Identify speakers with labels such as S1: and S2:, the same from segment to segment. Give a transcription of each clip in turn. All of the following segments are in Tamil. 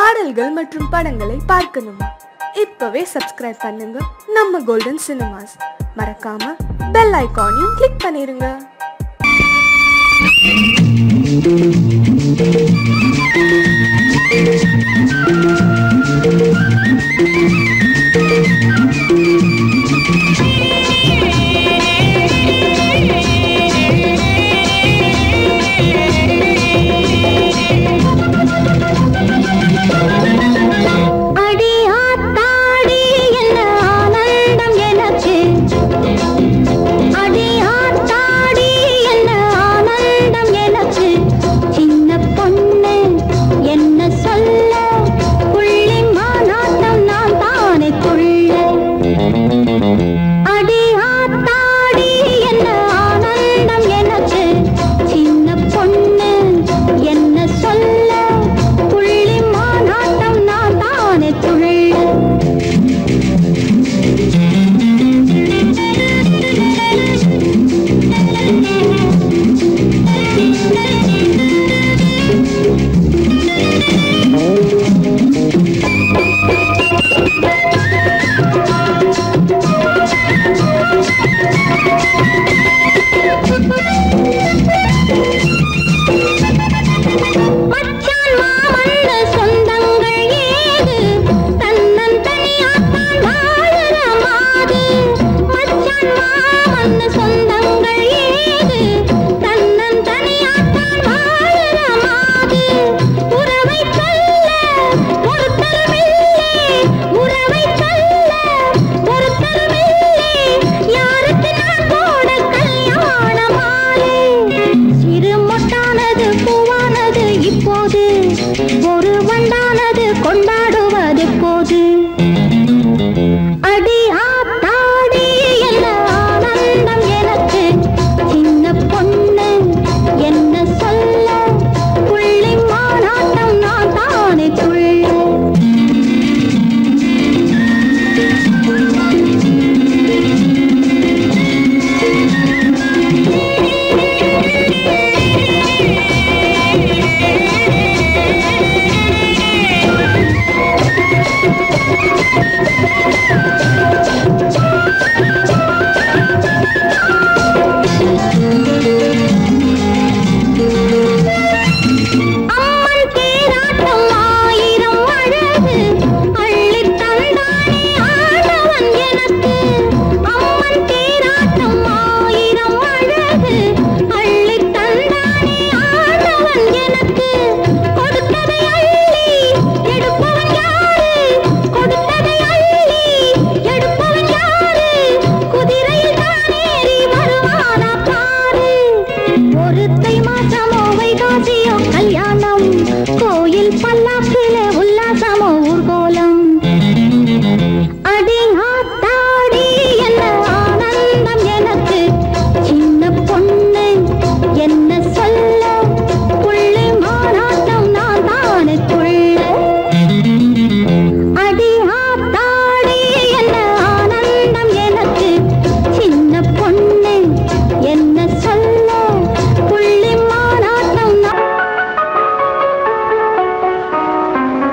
S1: பாடல்கள் மற்றும் படங்களை பார்க்கணுமா இப்பவே சப்ஸ்கிரைப் பண்ணுங்க நம்ம கோல்டன் சினிமாஸ் மறக்காம பெல் ஐகானையும் கிளிக் பண்ணிருங்க
S2: அடி ஆத்தாடி என்ன ஆனந்தம் எனக்கு அடி ஆத்தாடி என்ன ஆனந்தம் எனக்கு சின்ன பொண்ணு என்ன சொல்ல புள்ளி மாநாட்டம் நான் தானே துள்ள அடி ஆத்தாடி என்ன ஆனந்தம் எனக்கு சின்ன பொண்ணு என்ன சொல்ல புள்ளி மாநாட்டம் நான் தானே துள்ள மச்சான் மாமன்னு சொந்தங்கள் ஏது தன்னன் தனியாத்தான் வாழற மாது மச்சான் மாமன்னு சொந்தங்கள் ஏது தன்னன் தனியாத்தான் வாழற மாது உறவை சொல்ல ஒருத்தருமில்லை உறவை சொல்ல ஒருத்தருமில்லை யாருக்கு நான் போட கல்யாண மாலை சிறு மொட்டானது பூவானது இப்போது ஒரு வண்டானது கொண்டாடுவது போது அடி ஆத்தாடி என்ன ஆனந்தம் எனக்கு சின்ன பொண்ணு என்ன சொல்ல புள்ளி மாநாட்டம் நான் தானே துள்ள அம்மன் தேராட்டம் ஆயிரம் அழகு அள்ளித் தந்தானே ஆண்டவன் எனக்கு அம்மன் தேராட்டம் ஆயிரம் அழகு அள்ளித் தந்தானே ஆண்டவன் எனக்கு கொடுத்ததை அள்ளி எடுப்பவன் யாரு கொடுத்ததை அள்ளி எடுப்பவன் யாரு குதிரையில் தான் ஏறி வருவானா பாரு ஒரு தை மாசமோ வைகாசியோ கல்யாணம் கோயில் பல்லாக்கிலே உல்லாசமோ ஊர்கோலம் அடி ஆத்தாடி என்ன ஆனந்தம் எனக்கு சின்ன பொண்ணு என்ன சொல்ல புள்ளி மாநாட்டம் நான் தானே துள்ள அடி ஆத்தாடி என்ன ஆனந்தம் எனக்கு சின்ன பொண்ணு என்ன சொல்ல புள்ளி மாநாட்டம் நான்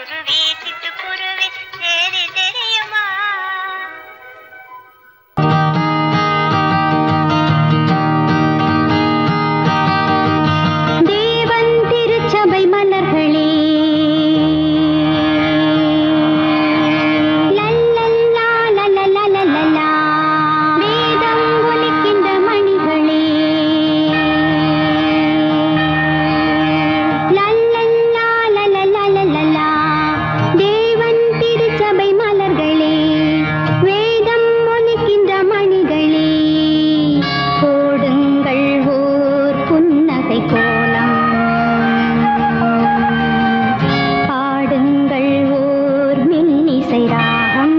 S3: குருவி சிட்டுக்குருவி சேரி தெரியுமா
S2: தேவன் திருச்சபை மலர்களே லல்லல்லா, லல்லல்லா, லல்லல்லா. வேதம் ஒலிக்கின்ற மணிகளே லல்லல்லா, லல்லல்லா, லல்லல்லா. தேவன் திருச்சபை மலர்களே வேதம் ஒலிக்கின்ற மணிகளே போடுங்கள் ஓர் புன்னகை கோலம் பாடுங்கள் ஓர் மின்னிசை ராகம்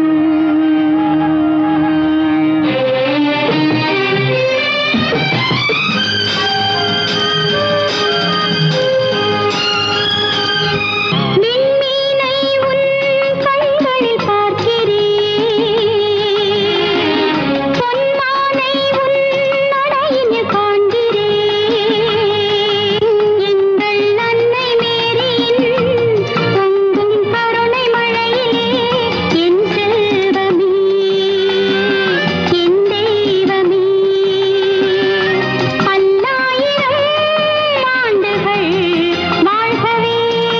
S2: விண்மீனை உன் கண்களில் பார்க்கிறேன் பொன்மானை உன் நடையினில் காண்கிறேன் எங்கள் அன்னை மேரியின் பொங்கும் கருணை மழையிலே என் செல்வமே என் தெய்வமே பல்லாயிரம் ஆண்டுகள் வாழ்கவே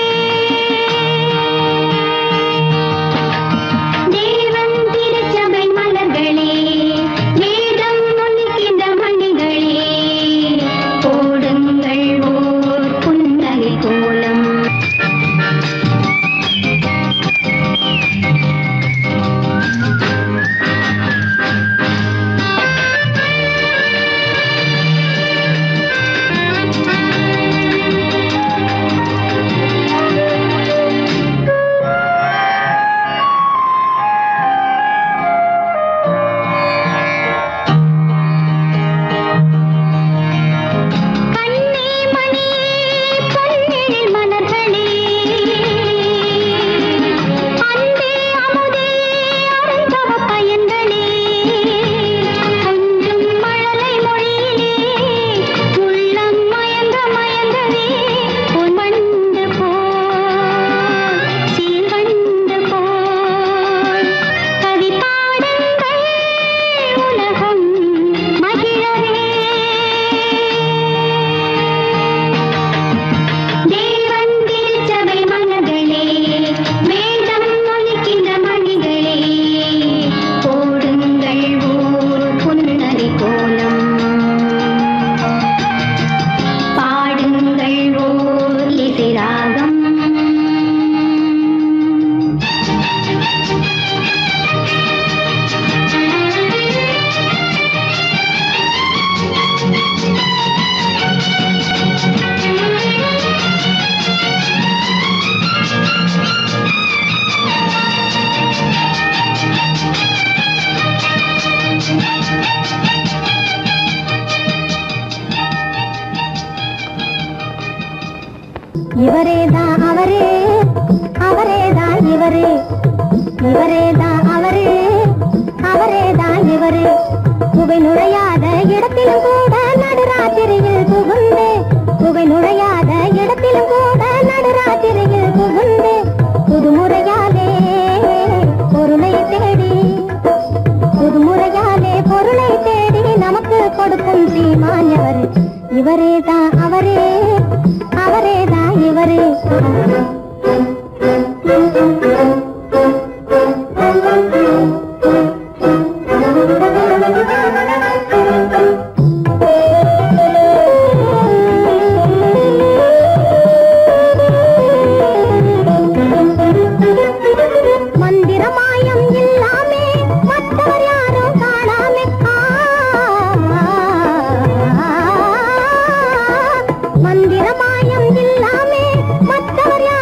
S2: தேவன் திருச்சபை மலர்களே வேதம் ஒலிக்கின்ற மணிகளே போடுங்கள் ஓர் புன்னகை கோலம் கண்ணே மணியே பொன்னிழில் மலர்களே அன்பே அமுதே அருந்தவ பயன்களே கொஞ்சும் மழலை மொழியிலே உள்ளம் மயங்க மயங்கவே பொன்வண்டு போல் சீர்வண்டு போல் கவி பாடுங்கள் உலகம் மகிழவே தேவன் திருச்சபை மலர்களே வேதம் ஒலிக்கின்ற மணிகளே போடுங்கள் ஓர் புன்னகை கோலம் பாடுங்கள் ஓர் இசை ராகம் இவரேதான் அவரே அவரேதான் இவரே இவரேதான் அவரே அவரேதான் இவரே புகை நுழையாத இடத்திலும் கூட நடுராத்திரியில் புகுந்து புகை நுழையாத இடத்திலும் கூட நடுராத்திரியில் புகுந்து புதுமுறையாலே பொருளை தேடி புதுமுறையாலே பொருளை தேடி நமக்கு கொடுக்கும் சீமானவர் இவரேதான் அவரே அவரேதான் இவரே மந்திரமாயம் இல்லாமே மற்றவர் யாரும் காணாமே மந்திரமாயம் இல்லாமே மற்றவர் யாரும்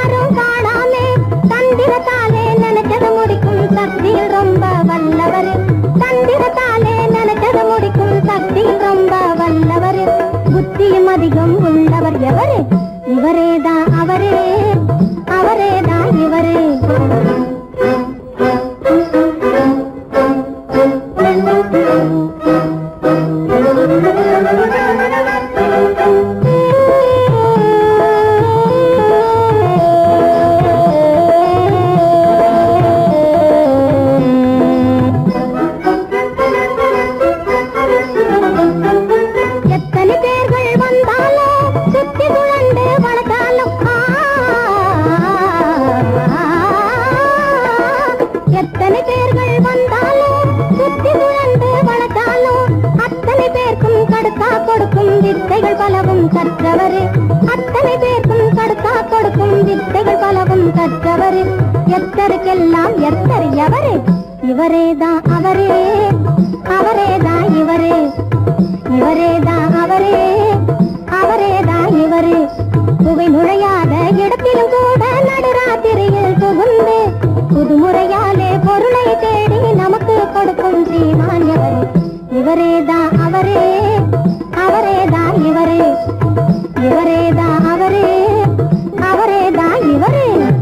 S2: வித்தைகள் பலவும் கற்றவர் அத்தனை பேர்க்கும் கடுத்தா கொடுக்கும் வித்தைகள் பலவும் கற்றவர் எத்தருக்கெல்லாம் எத்தர் எவரு இவரேதான் அவரே அவரேதான் இவரே இவரேதான் அவரே அவரேதான் இவரு புகை நுழையாத இடத்திலும் கூட நடுராத்திரியில் புகுந்து புதுமுறையாலே பொருளை தேடி நமக்கு கொடுக்கும் ஸ்ரீமான் எவரு இவரேதான் அவரே அவரேதான் இவரே இவரேதான் அவரே அவரேதான் இவரே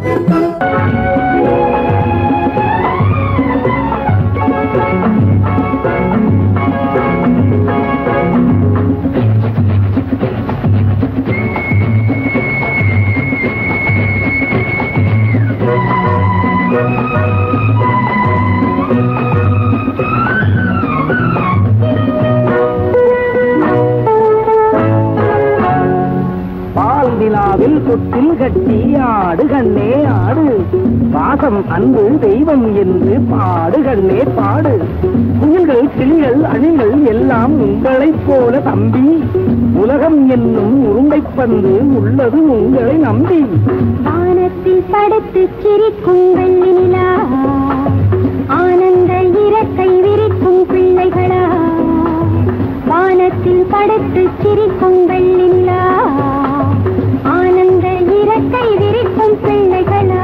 S4: பால் நிலாவில் தொட்டில் கட்டி ஆடு கண்ணே ஆடு பாசம் அன்பு தெய்வம் என்று பாடு கண்ணே பாடு குயில்கள் கிளிகள் அணிகள் எல்லாம் உங்களைப் போல தம்பி உலகம் என்னும் உருண்டைப்பந்து உள்ளது உங்களை நம்பி
S2: வானத்தில் படுத்து சிரிக்கும் வெள்ளி நிலா ஆனந்த இறக்கை விரிக்கும் பிள்ளைகளா வானத்தில் படுத்து சிரிக்கும் வெள்ளி நிலா ஆனந்த இறக்கை விரிக்கும் பிள்ளைகளா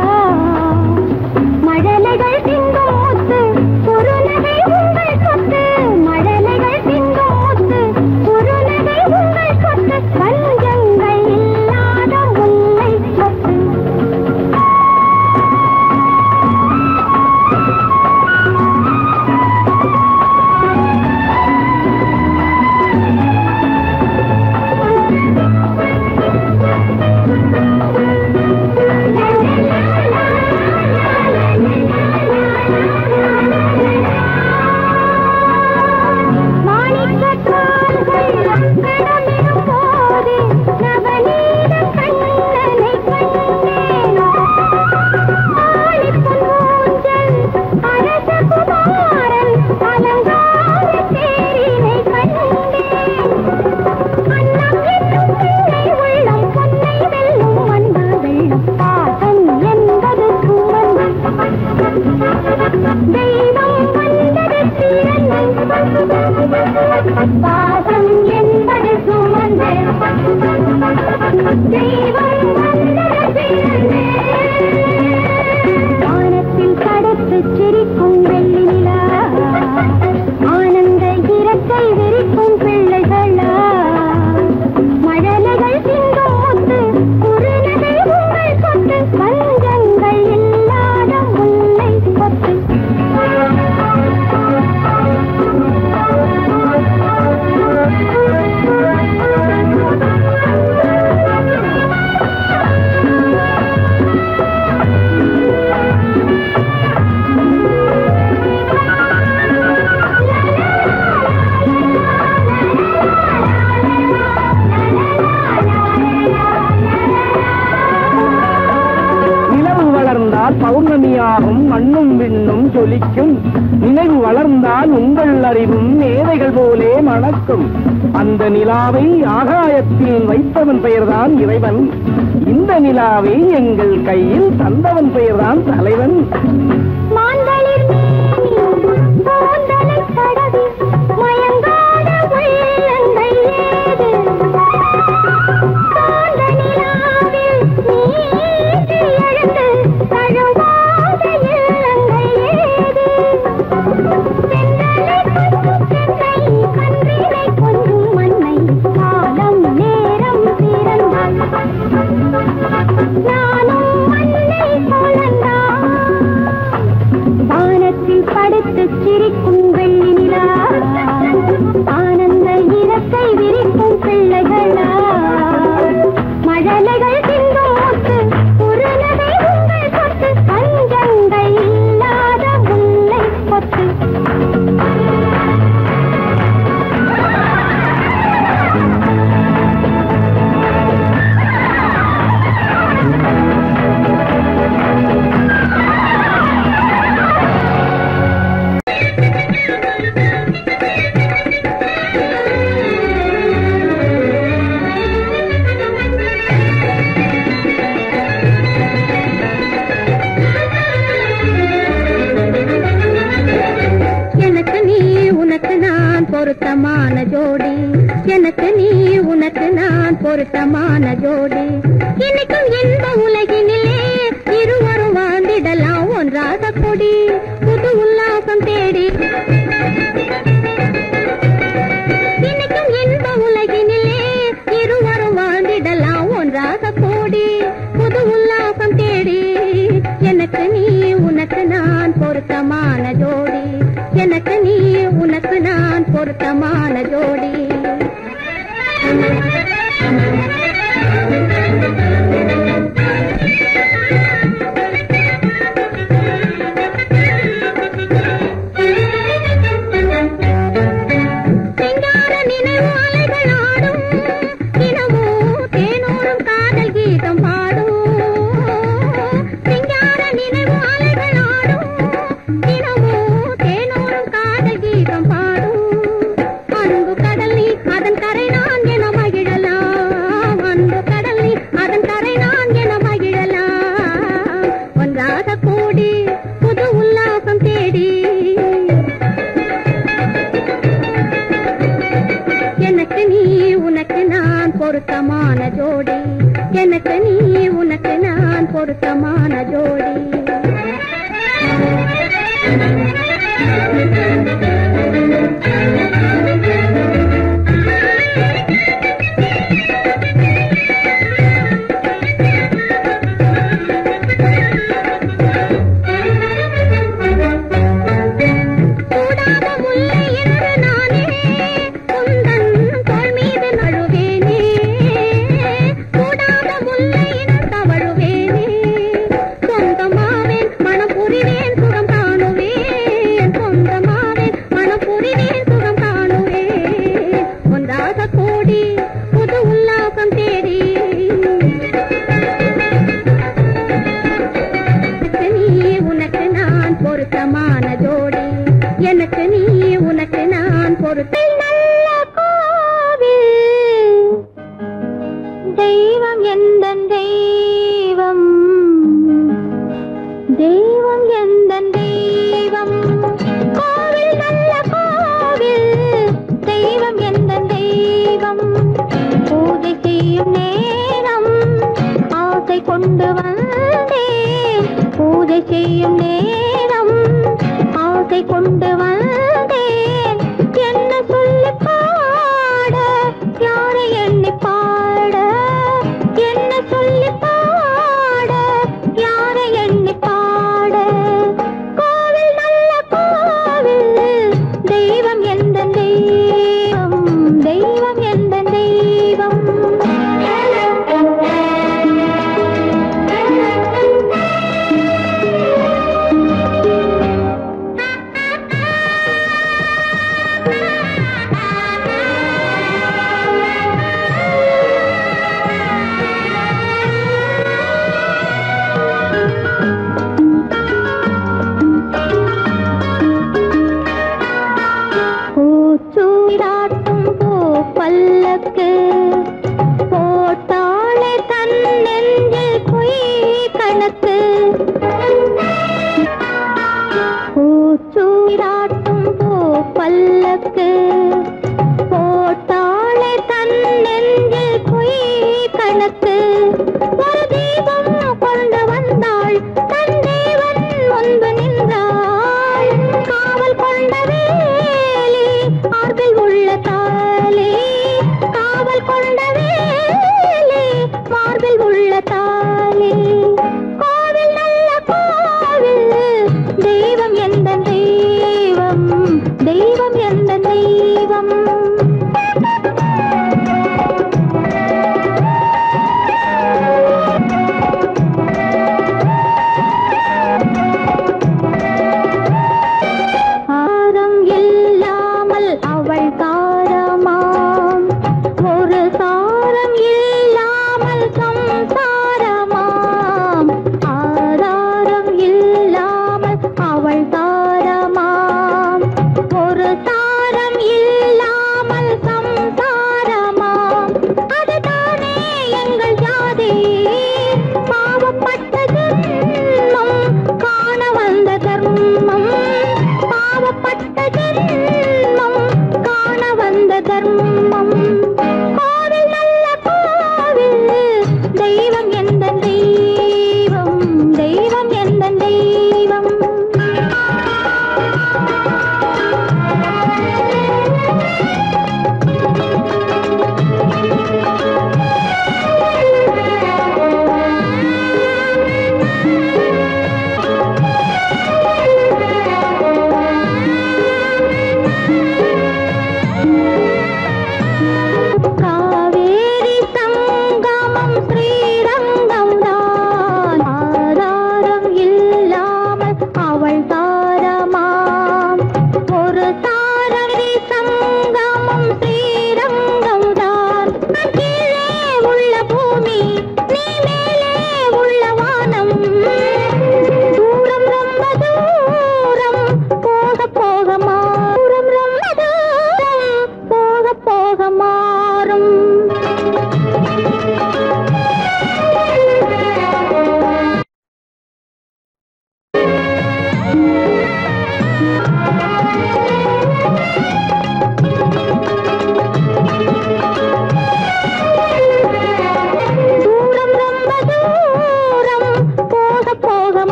S2: மழலைகள் திங்கும் முத்து குறுநகை உங்கள் சொத்து மழலைகள் திங்கும் முத்து குறுநகை உங்கள் சொத்து பஞ்சங்கள் இல்லாத முல்லை சொத்து என்பது சுமந்து தெய்வம் வந்தது பிறந்து பாசம் என்பது சுமந்து தெய்வம் வந்தது பிறந்து வானத்தில் கடத்து சிரிக்கும் வெள்ளி நிலா ஆனந்த இறக்கை விரிக்கும் பிள்ளைகளா மழலைகள் சிந்தும் முத்து குறுநகை உங்கள் சொத்து பஞ்சங்கள் இல்லாத முல்லை கொத்து
S4: நிலவு வளர்ந்தால் பௌர்ணமியாகும் மண்ணும் விண்ணும் ஜொலிக்கும் நினைவு வளர்ந்தால் உங்கள் அறிவும் மேதைகள் போலே மணக்கும் அந்த நிலாவை ஆகாயத்தில் வைத்தவன் பெயர்தான் இறைவன் இந்த நிலாவை எங்கள் கையில் தந்தவன் பெயர்தான் தலைவன்
S2: மாந்தளிர் மேனி கூந்தலைத் தடவி மயங்காத உள்ளங்கள் ஏது? காந்த நிலாவில் நீட்டி எழுந்து தழுவாத இல்லங்கள் ஏது? தென்றலை கொஞ்சும் தென்னை, கன்றினை கொஞ்சும் மண்ணை, காலம் நேரம் பிறந்தால் நானும் மண்ணை போலந்தான் வானத்தில் படுத்து சிரிக்கும் பொருத்தமான ஜோடி எனக்கு நீ உனக்கு நான் பொருத்தமான ஜோடி இன்னைக்கும் இன்ப உலகினிலே இருவரும் வாழ்ந்திடலாம் ஒன்றாக கொடி புது உல்லாசம் தேடி இன்னைக்கும் இன்ப உலகினிலே இருவரும் வாழ்ந்திடலாம் ஒன்றாக கூடி புது உல்லாசம் தேடி எனக்கு நீ உனக்கு நான் பொருத்தமான ஜோடி எனக்கு நீ உனக்கு நான் பொருத்தமான ஜோடி சிங்கார நினைவு அலைகள் ஆடும் தினமும் தேனோரும் காதல் கீதம் பாடும் சிங்கார நினைவு அலைகள் ஆடும் தினமும் தேனோரும் காதல் கீதம் பாடும் அன்பு கடல் நீ அதன் கரை நான் என மகிழலாம் அன்பு கடல் நீ அதன் கரை நான் என மகிழலாம் ஒன்றாக கூடி புது உல்லாசம் தேடி எனக்கு நீ உனக்கு நான் பொருத்தமான ஜோடி எனக்கு நீ உனக்கு நான் பொருத்தமான ஜோடி சூடாத முல்லை என்று நானே உந்தன் தோள் மீது நழுவேனே சூடாத முல்லை என்று தவழுவேனே சொந்தமாவேன் மனம் புரிவேன் சுகம் காணுவேன் சொந்தமாவேன் மனம் புரிவேன் சுகம் காணுவேன் ஒன்றாக கூடி புது உல்லாசம் தேடி எனக்கு நீ உனக்கு நான் பொருத்தமான ஜோடி எனக்கு நீ உனக்கு நான் பொருத்த நல்ல கோவில் தெய்வம் எந்த தெய்வம் தெய்வம் எந்த தெய்வம் கோவில் நல்ல கோவில் தெய்வம் எந்த தெய்வம் பூஜை செய்யும் நேரம் ஆசை கொண்டு வந்தேன் பூஜை செய்யும் நேரம் ஆசை கொண்டு வந்தேன் என்ன சொல்லி பாட யாரை எண்ணி பாட என்ன சொல்லி பாட யாரை எண்ணி பாட கோவில் நல்ல கோவில் தெய்வம் எந்த தெய்வம் தெய்வம் எந்த தெய்வம்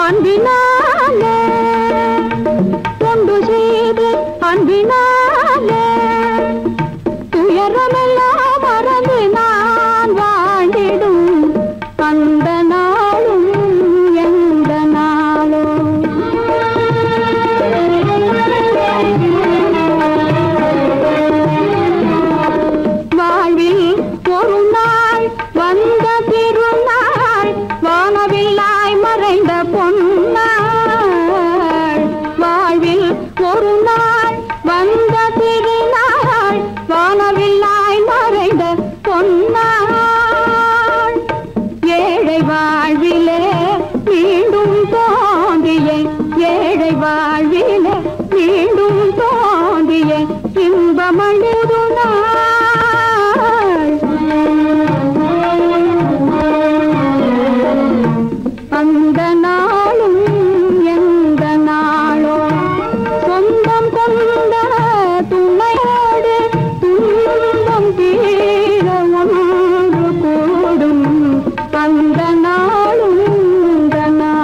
S2: அன்பினாலே தொண்டு செய்து அன்பினாலே துயரமெல்லாம் மறந்து நான் வாழ்ந்திடும் அந்த நாளும் எந்த நாளும் வாழ்வில் ஒரு நாள் வந்த திருநாள் வானவில்லாய் மறைந்த பொன்னாள் வாழ்வில் ஒரு நாள் வந்த திருநாள் வானவில்லாய் மறைந்த பொன்னாள் ஏழை வாழ்விலே மீண்டும் தோன்றிய ஏழை வாழ்விலே மீண்டும் தோன்றிய இன்பமழுது நாள் அந்த நாளும் எந்த நாளோ சொந்தம் கொண்ட துணையோடு துன்பம் தீர ஒன்று கூடும் அந்த நாளும் இந்த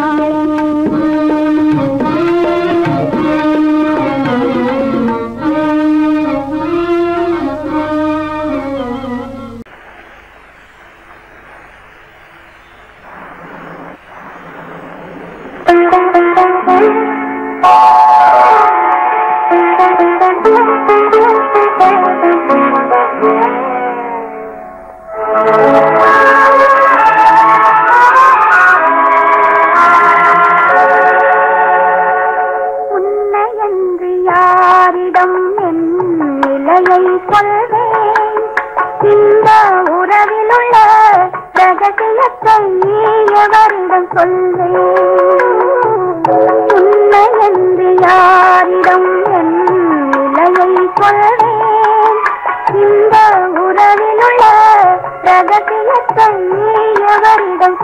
S2: நாளும்
S3: உன்னை என்று யாரிடம் என் நிலையை சொல்வேன் இந்த உறவில் உள்ள ரகசியத்தை எவரிடம் சொல்வேன் உன்னை என்று யாரிடம் என் நிலையை சொல்வேன் இந்த உறவில் உள்ள ரகசியத்தை எவரிடம்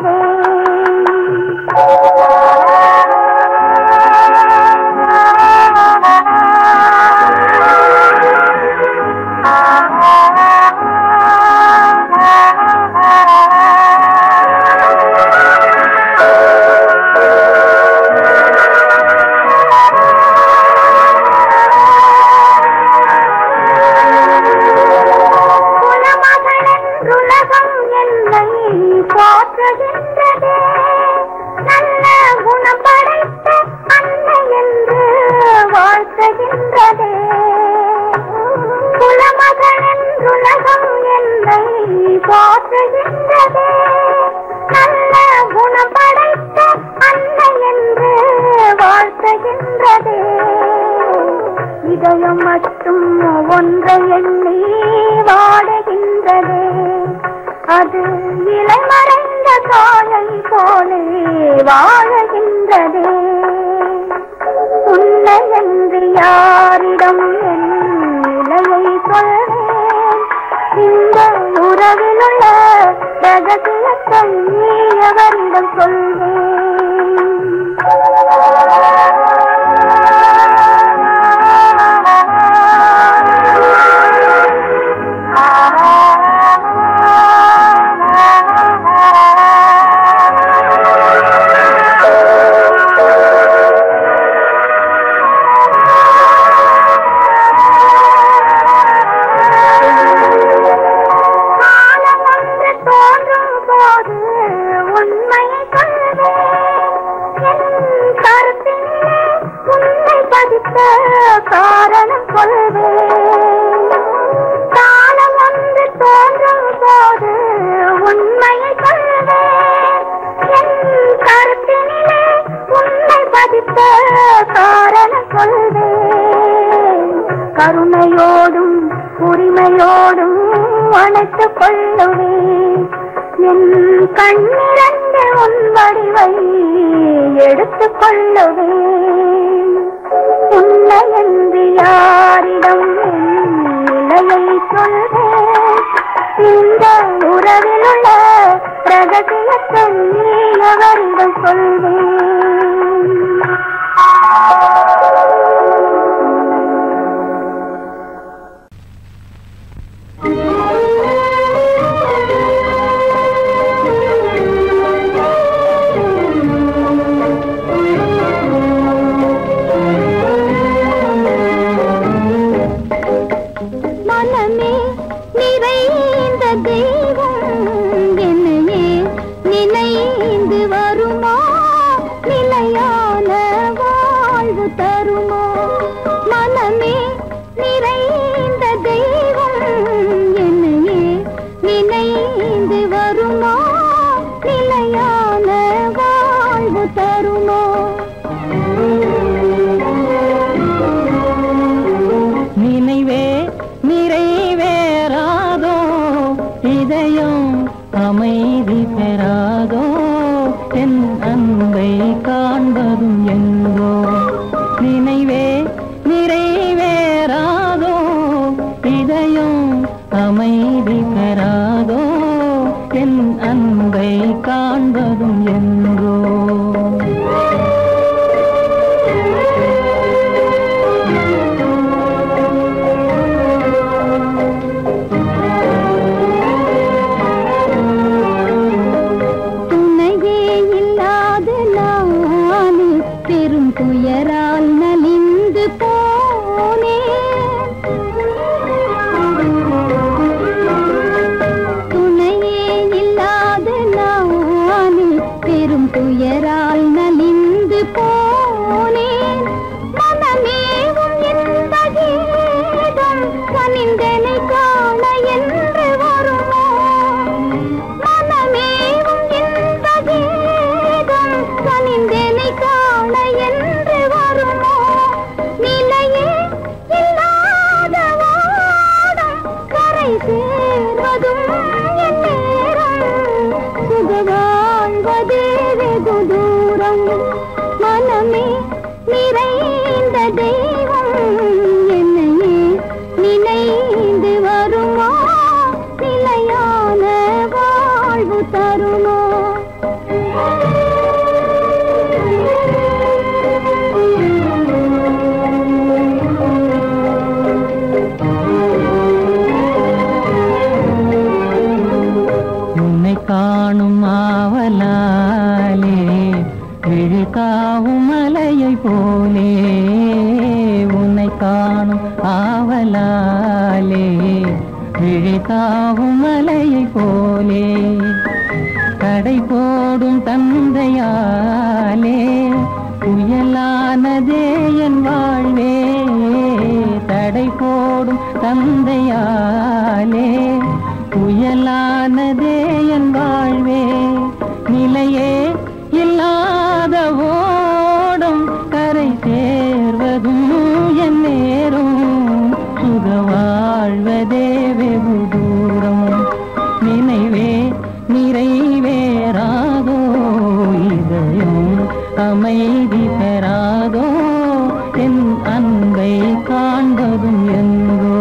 S3: குலமகளென்றுலகம் என்னை போற்றுகின்றதே நல்ல குணம் படைத்த அன்னை என்று வாழ்த்துகின்றதே குலமகளென்றுலகம் என்னை போற்றுகின்றதே நல்ல குணம் படைத்த அன்னை என்று வாழ்த்துகின்றதே இதயம் மட்டும் ஒன்றை எண்ணி வாடுகின்றதே அது இலைமறைந்த காயை போலே வாழுகின்றதே உன்னை என்று யாரிடம் என் நிலையை சொல்வேன் இந்த உறவில் உள்ள ரகசியத்தை எவரிடம் காலம் ஒன்று தோன்றும் போது உண்மையை சொல்வேன் என் கருத்திலே உன்னை பதித்த காரணம் சொல்வேன் காலம் ஒன்று தோன்றும் போது உண்மையை சொல்வேன் என் கருத்தினிலே உன்னை பதித்த காரணம் சொல்வேன் கருணையோடும் உரிமையோடும் அணைத்துக் கொள்ளுவேன் என் கண்ணிரண்டு உன் வடிவை எடுத்துக் கொள்ளுவேன் உன்னை என்று யாரிடம் என் நிலையை சொல்வேன் இந்த உறவில் உள்ள ரகசியத்தை எவரிடம் சொல்வேன்
S2: Thank you.
S5: அமைதி பெறாதோ என் அன்பை காண்பதும் எங்கோ நினைவே நிறைவேறாதோ இதயம் அமைதி பெறாதோ என் அன்பை காண்பதும் எங்கோ
S2: துணையே இல்லாத நான் பெரும் துயரால் நலிந்து போனேன் துணையே இல்லாத நான் பெரும் துயரால் நலிந்து போனேன் மனமேவும் இந்த கீதம் கனிந்தனை காண என்று வருமோ மனமேவும் இந்த கீதம் கனிந்தனை காண என்று வருமோ நிலையே இல்லாத வாடம் கரை சேர்வதும் என் நேரம் சுக வாழ்வதே வெகு தூரம் மனமே நிறைந்த தெய்வம் என்னையே நினைந்து வருமா நிலையான வாழ்வு தருமோ
S5: உன்னை காணும் ஆவலாலே விழுக்காவும் மலையை போலே உன்னை காணும் ஆவலாலே விழித்தாவும் மலையை போலே கடை போடும் தந்தையாலே புயலானதே என் வாழ்வே தடை போடும் தந்தையாலே புயலானதே என் வாழ்வே நிலையே இல்லாத ஓடும் கரை சேர்வதும் என் நேரும் சுக வாழ்வதே வெகு தூரம் நினைவே நிறைவேறாதோ இதயம் அமைதி பெறாதோ என் அன்பை காண்பதும் எங்கோ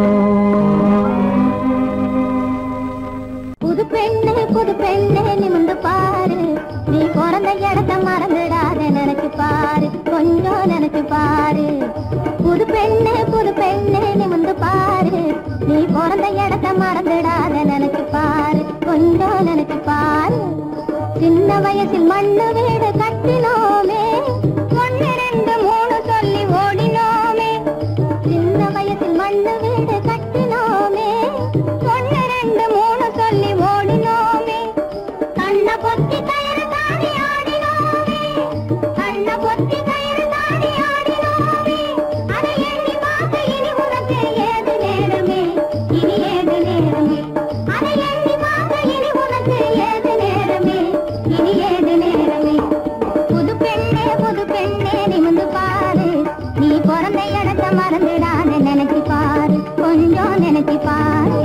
S2: புது பெண்ணு புது பெண்ணு நிமிந்து பாரு நீ பிறந்த இடத்த மறந்துடாத நினைச்சு பாரு கொஞ்சம் நினைச்சு பாரு புது பெண்ணு புது பெண்ணு நிமிந்து பாரு நீ பிறந்த இடத்த மறந்துடாத நினைச்சு பாரு கொஞ்சம் நினைச்சு பாரு சின்ன வயசில் மண்ணு வீடு கட்டினோமே ஒன்னு ரெண்டு மூணு சொல்லி ஓடினோமே சின்ன வயசில் மண்ணு வீடு கட்டினோமே ஒன்னு ரெண்டு மூணு சொல்லி ஓடினோமே கண்ண பொத்தி கயிறு தாடி ஆடினோமே கண்ண பொத்தி கயிறு தாடி ஆடினோமே அதை எண்ணி பார்க்க இனி உனக்கு ஏது நேரமே இனி ஏது நேரமே அதை எண்ணி பார்க்க இனி உனக்கு ஏது நேரமே இனி ஏது நேரமே புது பெண்ணே புது பெண்ணே நிமிந்து பாரு நீ பிறந்த இடத்த மறந்துடாத நினைச்சு பாரு கொஞ்சம் நினைச்சு பாரு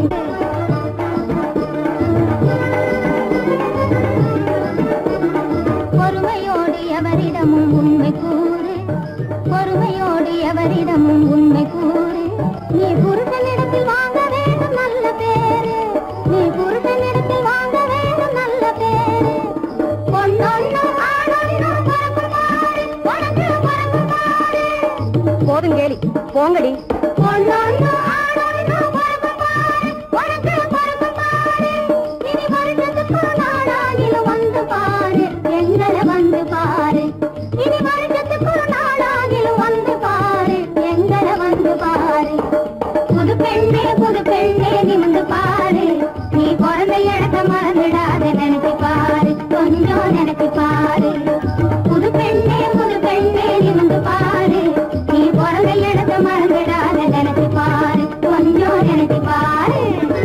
S2: பொறுமையோடு எவரிடமும் உண்மை கூறு பொறுமையோடு எவரிடமும் உண்மை கூறு நீ புருஷனிடத்தில் வாங்க வேண்டும் நல்ல பேரு நீ புருஷனிடத்தில் வாங்க வேண்டும் நல்ல பேரு பொன்னொன்னு ஆணொன்னு பிறக்கும் பாரு உனக்கு பிறக்கும் பாரு
S1: போதும் கேலி போங்கடி
S2: பொன்னொன்னு ஆணொன்னு பிறக்கும் பாரு உனக்கு பிறக்கும் பாரு இனி வருஷத்துக்கு நாளாகிலும் வந்து பாரு எங்களை வந்து பாரு இனி வருஷத்துக்கு நாளாகிலும் வந்து பாரு எங்களை வந்து பாரு புது பெண்ணே புது பெண்ணே நிமிந்து பாரு நீ பிறந்த இடத்த மறந்துடாத நினைச்சு பாரு கொஞ்சம் நினைச்சு பாரு புது பெண்ணே புது பெண்ணே நிமிந்து பாரு நீ பிறந்த இடத்த மறந்துடாத நினைச்சு பாரு கொஞ்சம் நினைச்சு பாரு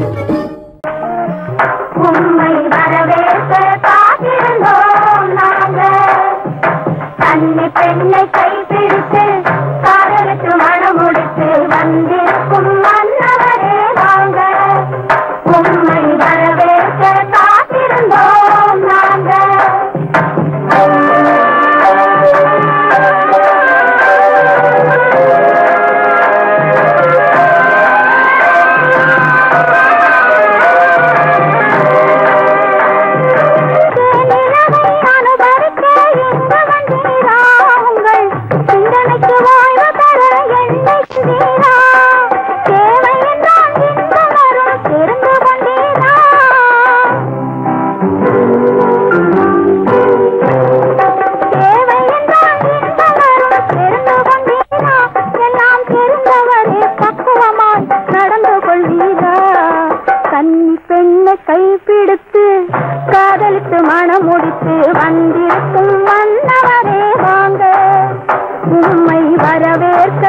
S3: உண்மை வரவேற்க காத்திருந்தோம் நாங்கள் கன்னி பெண்ணை கைப்பிடித்து காதலுக்கு மணமுடித்து வந்திருக்கும் மன்னவரே வாங்க உண்மை வரவேற்க காத்திருந்தோம் கைப்பிடித்து காதலித்து மனம் முடித்து வந்திருக்கும் மன்னவரே வாங்க உம்மை வரவேற்க